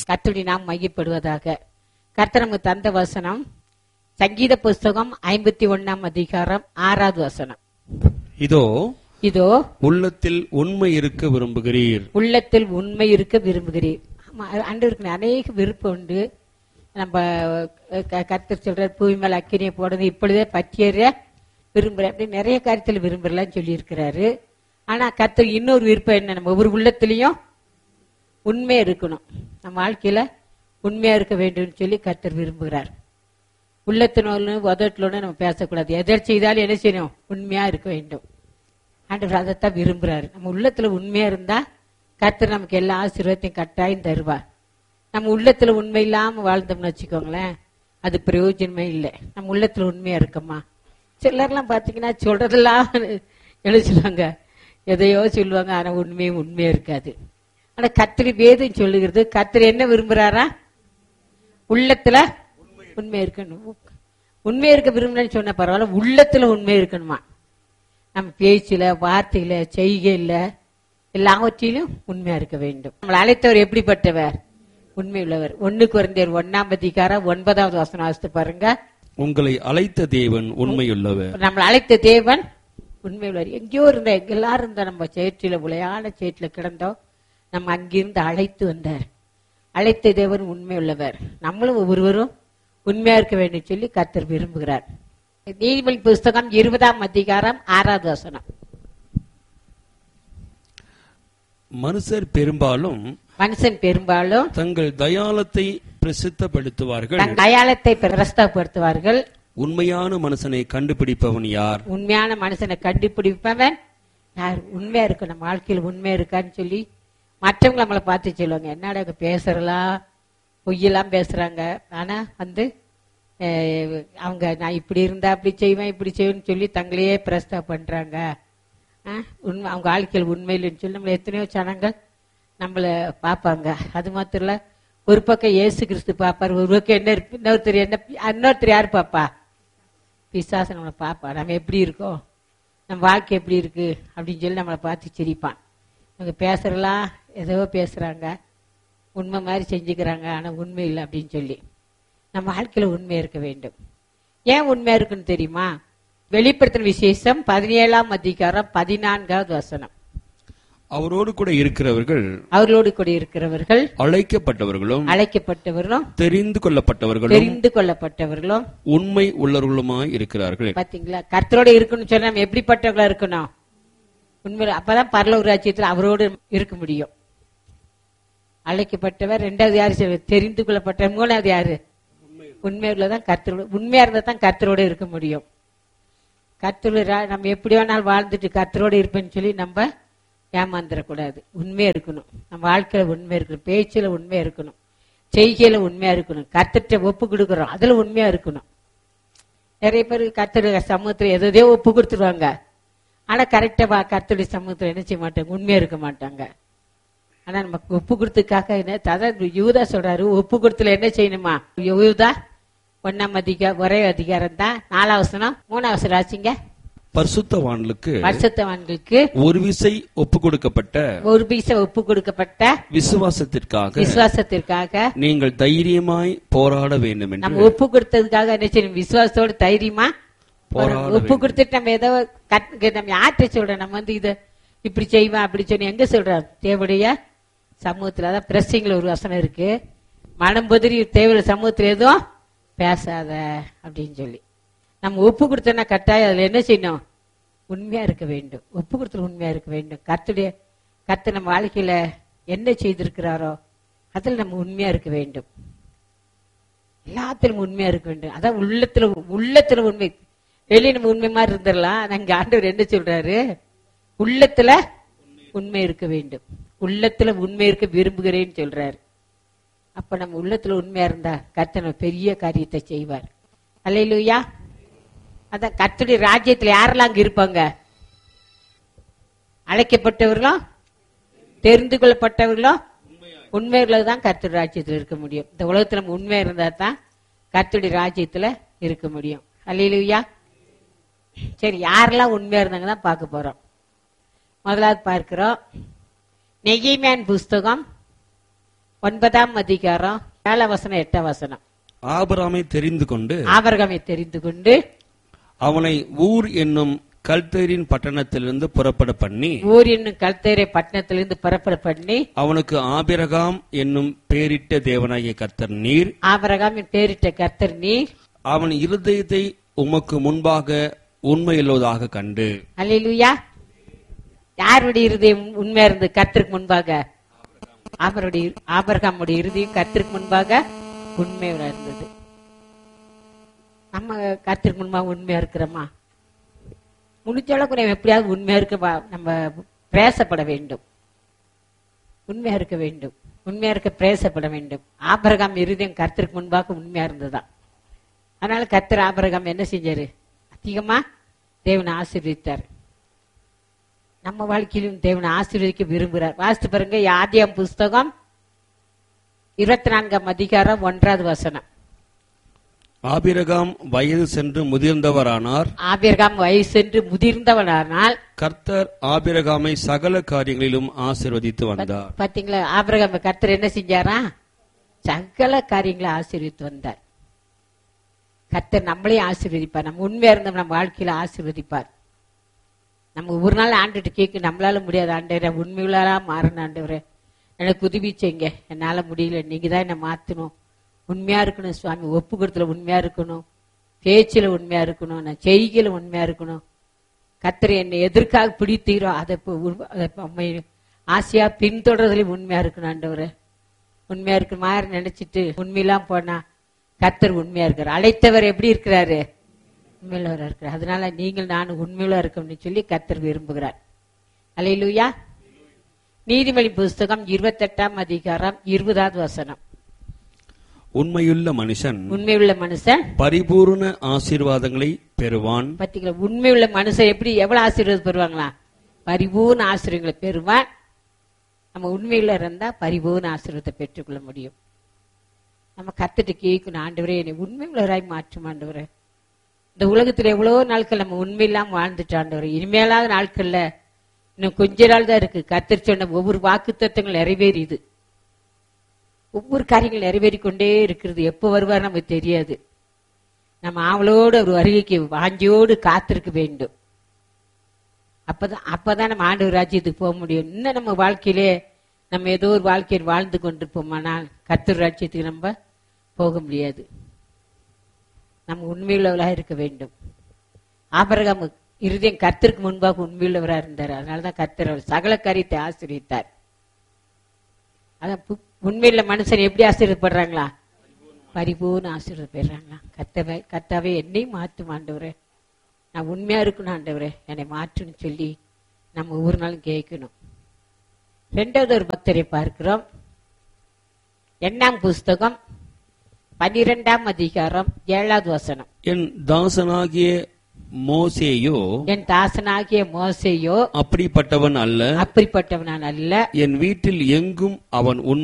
கர்த்தருடைய நாம் மையப்படுவதாக கர்த்தர் நமக்கு தந்த வசனம் சங்கீத புஸ்தகம் ஐம்பத்தி ஒண்ணாம் அதிகாரம் ஆறாவது வசனம் இதோ இதோ உள்ளத்தில் உண்மை இருக்க விரும்புகிறீர் உள்ளத்தில் உண்மை இருக்க விரும்புகிறீர் ஆமா, ஆண்டவருக்கு அநேக விருப்பம் உண்டு நம்ம க- கர்த்தர் சொல்ற பூமி மேல அக்கினியை போடுறது இப்பொழுதே பற்றியற விரும்புறேன் அப்படி நிறைய காரியத்தில் விரும்புறலாம் சொல்லி இருக்கிறாரு ஆனா கர்த்தர் இன்னொரு விருப்பம் என்ன நம்ம ஒவ்வொரு உள்ளத்திலையும் உண்மையா இருக்கணும் நம்ம வாழ்க்கையில உண்மையா இருக்க வேண்டும்னு சொல்லி கர்த்தர் விரும்புகிறார் உள்ளத்தினோடு உதட்டிலோடு நம்ம பேசக்கூடாது எதை செய்தாலும் என்ன செய்யணும் உண்மையா இருக்க வேண்டும் ஆண்டவர் அதைத்தான் விரும்புறாரு நம்ம உள்ளத்துல உண்மையா இருந்தா கர்த்தர் நமக்கு எல்லா ஆசீர்வாதத்தையும் கட்டாயம் தருவார் நம்ம உள்ளத்துல உண்மை இல்லாம வாழ்ந்தோம்னு வச்சுக்கோங்களேன் அது பிரயோஜனமே இல்லை நம்ம உள்ளத்துல உண்மையா இருக்கோமா சிலர்லாம் பாத்தீங்கன்னா சொல்றதெல்லாம் எழுச்சுவாங்க எதையோ சொல்லுவாங்க ஆனா உண்மையும் உண்மையா இருக்காது ஆனா கத்திரி வேதம் சொல்லுகிறது கத்திரி என்ன விரும்புறாரா உள்ளத்துல உண்மை இருக்கணும் உண்மை இருக்க விரும்புறேன்னு சொன்ன பரவாயில்ல உள்ளத்துல உண்மை இருக்கணுமா நம்ம பேச்சுல வார்த்தையில செய்கையில எல்லாவற்றிலும் உண்மையா இருக்க வேண்டும் நம்மளை அழைத்தவர் எப்படிப்பட்டவர் உண்மை உள்ளவர் ஒண்ணு குறைந்தர் ஒன்னாம் அதிகாரம் ஒன்பதாவது வசனம் வாசித்து பாருங்க உங்களை அழைத்த தேவன் உண்மையுள்ளவர் நம்மளை அழைத்த தேவன் உண்மை உள்ளவர் எங்கேயோ இருந்த எல்லாரும் இருந்த நம்ம சேற்றில உளையான சேற்றில கிடந்தோம் நம்ம அங்கிருந்து அழைத்து வந்தார் அழைத்த தேவன் உண்மை உள்ளவர் நம்மளும் ஒவ்வொருவரும் உண்மையா இருக்க வேண்டும் சொல்லி கர்த்தர் விரும்புகிறார் நீதிமொழி புஸ்தகம் இருபதாம் அதிகாரம் ஆறாவது வசனம் மனுஷர் பெரும்பாலும் மனுஷன் பெரும்பாலும் தங்கள் தயாளத்தை பிரசித்தப்படுத்துவார்கள் தன் அடையாளத்தை பிரஸ்தப்படுத்துவார்கள் உண்மையான மனுஷனை கண்டுபிடிப்பவன் யார் உண்மையான மனுஷனை கண்டுபிடிப்பவன் யார் உண்மையா இருக்கு நம்ம வாழ்க்கையில் உண்மையா இருக்கான்னு சொல்லி மற்றவங்க நம்மளை பார்த்து சொல்லுவாங்க என்னடா இவங்க பேசுறலாம் பொய்யெல்லாம் பேசுறாங்க ஆனா வந்து அஹ், அவங்க நான் இப்படி இருந்தா அப்படி செய்வேன் இப்படி செய்வேன்னு சொல்லி தங்களையே பிரஸ்தா பண்றாங்க அஹ், உண்மை அவங்க வாழ்க்கையில் உண்மையில்லைன்னு சொல்லி நம்மள எத்தனையோ ஜனங்கள் நம்மள பார்ப்பாங்க அது மாத்திரம் இல்ல ஒரு பக்கம் இயேசு கிறிஸ்து பார்ப்பார் ஒரு பக்கம் என்ன இருப்பு- இன்னொருத்தர் என்ன இன்னொருத்தர் யார் பாப்பா பிசாசு நம்மளை பார்ப்பான் நம்ம எப்படி இருக்கோம் நம்ம வாழ்க்கை எப்படி இருக்கு அப்படின்னு சொல்லி நம்மளை பார்த்து சிரிப்பான் இவங்க பேசுறலாம் ஏதோ பேசுறாங்க உண்மை மாதிரி செஞ்சுக்கிறாங்க ஆனா உண்மை இல்லை அப்படின்னு சொல்லி நம்ம வாழ்க்கையில உண்மை இருக்க வேண்டும் ஏன் உண்மையா இருக்குன்னு தெரியுமா வெளிப்படுத்தின விசேஷம் பதினேழாம் அதிகாரம் பதினான்காவது வசனம் அவரோடு கூட இருக்கிறவர்கள் அவர்களோடு கூட இருக்கிறவர்கள் அழைக்கப்பட்டவர்களும் அழைக்கப்பட்டவர்களும் தெரிந்து கொள்ளப்பட்டவர்களும் தெரிந்து கொள்ளப்பட்டவர்களும் உண்மை உள்ளவர்களுமாய் இருக்கிறார்கள் பாத்தீங்களா கர்த்தரோட இருக்கணும்னு சொன்னா நம்ம எப்படிப்பட்டவங்களா இருக்கணும் உண்மையில அப்பதான் பரலோக ராஜ்யத்தில் அவரோடு இருக்க முடியும் அழைக்கப்பட்டவர் ரெண்டாவது யாரு சொல்வது? தெரிந்து கொள்ளப்பட்டவர் மூணாவது யாரு உண்மையுள்ள தான் கர்த்தரோட உண்மையா இருந்தா தான் கர்த்தரோட இருக்க முடியும் கர்த்தரோட ரா- நம்ம எப்படி வேணாலும் வாழ்ந்துட்டு கர்த்தரோட இருப்பேன்னு சொல்லி நம்ம ஏமாந்துடக்கூடாது உண்மையா இருக்கணும் நம்ம வாழ்க்கையில உண்மையா இருக்கணும் பேச்சுல உண்மையா இருக்கணும் செய்கையில உண்மையா இருக்கணும் கர்த்தர்ட்ட ஒப்பு கொடுக்கறோம் அதுல உண்மையா இருக்கணும் நிறைய பேர் கர்த்தர் சமூகத்துல எதையோ ஒப்பு கொடுத்துருவாங்க ஆனா கரெக்டா வா கர்த்தருடைய சமூகத்துல என்ன செய்ய மாட்டாங்க உண்மையா இருக்க மாட்டாங்க ஆனா நமக்கு ஒப்பு கொடுத்ததுக்காக என்ன அதான் யூதா சொல்றாரு ஒப்பு கொடுத்துல என்ன செய்யணுமா யூதா ஒன்னாம் அதிகாரம் ஒரே அதிகாரம் தான் நாலாவசனம் மூணாவசனம் ஆச்சுங்க பரிசுத்தவான்களுக்கு வருஷத்தவான்களுக்கு ஒரு விசை ஒப்பு கொடுக்கப்பட்ட ஒரு பீச ஒப்பு கொடுக்கப்பட்ட விசுவாசத்திற்காக விசுவாசத்திற்காக நீங்கள் தைரியமாய் போராட வேண்டும் என்று நம்ம ஒப்பு கொடுத்ததுக்காக என்ன செய்யணும் விசுவாசத்தோட தைரியமா போராட ஒப்பு கொடுத்துட்டு நம்ம ஏதோ கத்- நம்ம யார்கிட்ட சொல்றோம் நம்ம வந்து இத இப்படி செய்வேன் அப்படி சொல்லி எங்க சொல்றோம் தேவடைய சமூகத்துல அதான் பிரசிங்ல ஒரு வசனம் இருக்கு மனம் பொதிரி தேவையில்ல சமூகத்துல எதுவும் பேசாத அப்படின்னு சொல்லி நம்ம ஒப்பு கொடுத்தோம்னா கட்டாயம் அதுல என்ன செய்யணும் உண்மையா இருக்க வேண்டும் ஒப்பு கொடுத்துல உண்மையா இருக்க வேண்டும் கத்துடைய கத்து நம்ம வாழ்க்கையில என்ன செய்திருக்கிறாரோ அதுல நம்ம உண்மையா இருக்க வேண்டும் எல்லாத்திலும் உண்மையா இருக்க வேண்டும் அதான் உள்ளத்துல உள்ளத்துல உண்மை வெளியே நம்ம உண்மை மாதிரி இருந்துடலாம் நாங்க ஆண்டவர் என்ன சொல்றாரு உள்ளத்துல உண்மை இருக்க வேண்டும் உள்ளத்துல உண்மை இருக்க விரும்புகிறேன்னு சொல்றாரு அப்ப நம்ம உள்ளத்துல உண்மையா இருந்தா கர்த்தர் பெரிய காரியத்தை செய்வார் அல்லையிலுயா அதான் கர்த்தருடைய ராஜ்யத்துல யாரெல்லாம் அங்க இருப்பாங்க அழைக்கப்பட்டவர்களும் தெரிந்து கொள்ளப்பட்டவர்களும் உண்மைகளை தான் கர்த்தர் ராஜ்யத்தில் இருக்க முடியும் இந்த உலகத்துல நம்ம உண்மையா இருந்தா தான் கர்த்தருடைய ராஜ்யத்துல இருக்க முடியும் அல்லையிலுயா சரி யாரெல்லாம் உண்மையா இருந்தாங்க தான் பார்க்க போறோம் முதலாவது பார்க்கிறோம் நெகிமேன் புஸ்தகம் ஒன்பதாம் அதிகாரம் ஏழாம் வசனம் எட்டாம் வசனம் ஆபிரகாமை தெரிந்து கொண்டு ஆபரகமை தெரிந்து கொண்டு அவனை ஊர் என்னும் கல்தேரின் பட்டணத்திலிருந்து புறப்பட பண்ணி ஊர் என்னும் கல்தேரை பட்டணத்திலிருந்து புறப்பட பண்ணி அவனுக்கு ஆபிரகாம் என்னும் பேரிட்ட தேவனாகிய கர்த்தர் நீர் ஆபரகாமின் பேரிட்ட கர்த்தர் நீர் அவன் இருதயத்தை உமக்கு முன்பாக உண்மையுள்ளதாக கண்டு அல்லேலூயா யாருடைய இருதயம் உண்மையா இருந்தது கர்த்தருக்கு முன்பாக அவருடைய ஆபரகாமுடைய இருதயம் கர்த்தருக்கு முன்பாக உண்மையா இருந்தது நம்ம கர்த்தருக்கு முன்பாக உண்மையா இருக்கிறோமா முடிஞ்ச அளவுக்கு நம்ம எப்படியாவது உண்மையா இருக்க வா- நம்ம பிரயாசப்பட வேண்டும் உண்மையா இருக்க வேண்டும் உண்மையா இருக்க பிரயாசப்பட வேண்டும் ஆபரகாம் இருதயம் கர்த்தருக்கு முன்பாக உண்மையா இருந்ததுதான் அதனால கர்த்தர் ஆபரகாம் என்ன செஞ்சாரு அதிகமா தேவனை ஆசீர்வதித்தார் நம்ம வாழ்க்கையிலும் தேவனை ஆசீர்வதிக்க விரும்புகிறார் வாசித்து பாருங்க ஆதியாம் புஸ்தகம் இருபத்தி நான்காம் அதிகாரம் ஒன்றாவது வசனம் ஆபிரகாம் வயது சென்று முதிர்ந்தவரானார் ஆபிரகாம் வயசென்று முதிர்ந்தவனானால் கர்த்தர் ஆபிரகாமை சகல காரியங்களிலும் ஆசீர்வதித்து வந்தார் பாத்தீங்களா ஆபிரகாம் கர்த்தர் என்ன செஞ்சாரா சகல காரியங்களை ஆசீர்வித்து வந்தார் கர்த்தர் நம்மளையும் ஆசீர்வதிப்பார் நம்ம உண்மையா இருந்தோம் நம்ம வாழ்க்கையில ஆசீர்வதிப்பார் நம்ம ஒரு நாள் ஆண்டுட்டு கேட்க நம்மளால முடியாது ஆண்டவரே உண்மையுள்ளா மாறணும் ஆண்டவரே எனக்கு உதவி செய்யுங்க என்னால முடியல நீங்க தான் என்ன மாத்தணும் உண்மையா இருக்கணும் சுவாமி ஒப்பு கொடுத்துல உண்மையா இருக்கணும் பேச்சுல உண்மையா இருக்கணும் நான் செய்கையில உண்மையா இருக்கணும் கர்த்தர் என்னை எதற்காக பிடித்தீரோ அதை இப்போ உ- அதை இப்போ உண்மை ஆசையா பின்தொடர்றதுல உண்மையா இருக்கணும் ஆண்டவரே உண்மையா இருக்கு மாதிரி நினைச்சிட்டு உண்மையெல்லாம் போனா கர்த்தர் உண்மையா இருக்காரு அழைத்தவர் எப்படி இருக்கிறாரு உண்மையுள்ளவரா இருக்கிறார் அதனால நீங்கள் நான் உண்மையுள்ள இருக்கணும்னு சொல்லி கர்த்தர் விரும்புகிறார் அலையிலுயா நீதிமொழி புஸ்தகம் இருபத்தெட்டாம் அதிகாரம் இருபதாவது வசனம் உண்மையுள்ள மனுஷன் உண்மையுள்ள மனுஷன் பரிபூர்ண ஆசீர்வாதங்களை பெறுவான் பாத்தீங்களா உண்மையுள்ள மனுஷன் எப்படி எவ்வளவு ஆசீர்வாதம் பெறுவாங்களா பரிபூர்ண ஆசீர்வாதங்களை பெறுவான் நம்ம உண்மையில இருந்தா பரிபூர்ண ஆசீர்வாதத்தை பெற்றுக்கொள்ள முடியும் நம்ம கத்துட்டு கேட்கணும் ஆண்டவரே என்னை உண்மையுள்ளவராய் மாற்றும் ஆண்டவரே இந்த உலகத்துல எவ்வளவோ நாட்கள் நம்ம உண்மையில்லாம வாழ்ந்துட்டு ஆண்டவரே இனிமேலாத நாட்கள்ல இன்னும் கொஞ்ச நாள் தான் இருக்கு கத்தர் சொன்ன ஒவ்வொரு வாக்கு தத்துவங்கள் நிறைவேறியது ஒவ்வொரு காரியங்கள் நிறைவேறிக் கொண்டே இருக்கிறது எப்போ வருவார் நமக்கு தெரியாது நம்ம ஆவலோடு ஒரு வருகைக்கு வாஞ்சியோடு காத்திருக்க வேண்டும் அப்பதான் அப்பதான் நம்ம ஆண்டவர் ராஜ்யத்துக்கு போக முடியும் இன்னும் நம்ம வாழ்க்கையிலே நம்ம ஏதோ ஒரு வாழ்க்கையில் வாழ்ந்து கொண்டிருப்போமானால் கர்த்தர் ராஜ்யத்துக்கு நம்ம போக முடியாது நம்ம உண்மையுள்ளவர்களாக இருக்க வேண்டும் ஆபரகம் இருதயம் கர்த்தருக்கு முன்பாக உண்மையுள்ளவராக இருந்தார் அதனாலதான் கர்த்தர் அவர் சகல காரியத்தை ஆசீர்வித்தார் அதான் பு- உண்மையுள்ள மனுஷன் எப்படி ஆசீர்வப்படுறாங்களா பரிபூர்ண ஆசீர்வாதம் பெறாங்களா கத்தவை கத்தாவே என்னை மாற்றும் ஆண்டவரே நான் உண்மையா இருக்கணும் ஆண்டவரே என்னை மாற்றுன்னு சொல்லி நம்ம ஒவ்வொரு நாளும் கேட்கணும் ரெண்டாவது ஒரு பக்தரை பார்க்கிறோம் எண்ணாம் புஸ்தகம் பன்னிரெண்டாம் அதிகாரம் ஏழாவது வசனம் என் தாசனாகிய மோசேயோ என் தாசனாகிய மோசையோ அப்படிப்பட்டவன் அல்ல அப்படிப்பட்டவனான் அல்ல என் வீட்டில் எங்கும் அவன் உண்மை